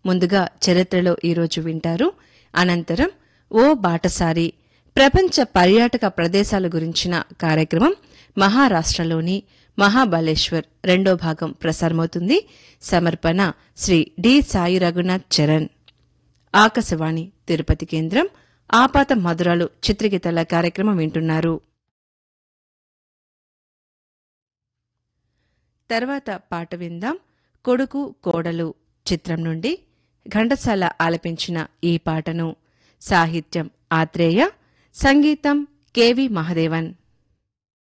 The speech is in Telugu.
ముందుగా చరిత్రలో ఈరోజు వింటారు అనంతరం ఓ బాటసారి ప్రపంచ పర్యాటక ప్రదేశాల గురించిన కార్యక్రమం మహారాష్ట్రలోని మహాబలేశ్వర్ రెండో భాగం ప్రసారమవుతుంది సమర్పణ శ్రీ డి సాయి రఘునాథ్ చరణ్ ఆకాశవాణి తిరుపతి కేంద్రం ఆపాత మధురాలు చిత్రగీతాల కార్యక్రమం వింటున్నారు తర్వాత పాట విందాం కొడుకు కోడలు చిత్రం నుండి ఘంటసాల ఆలపించిన ఈ పాటను సాహిత్యం ఆత్రేయ సంగీతం కెవి మహదేవన్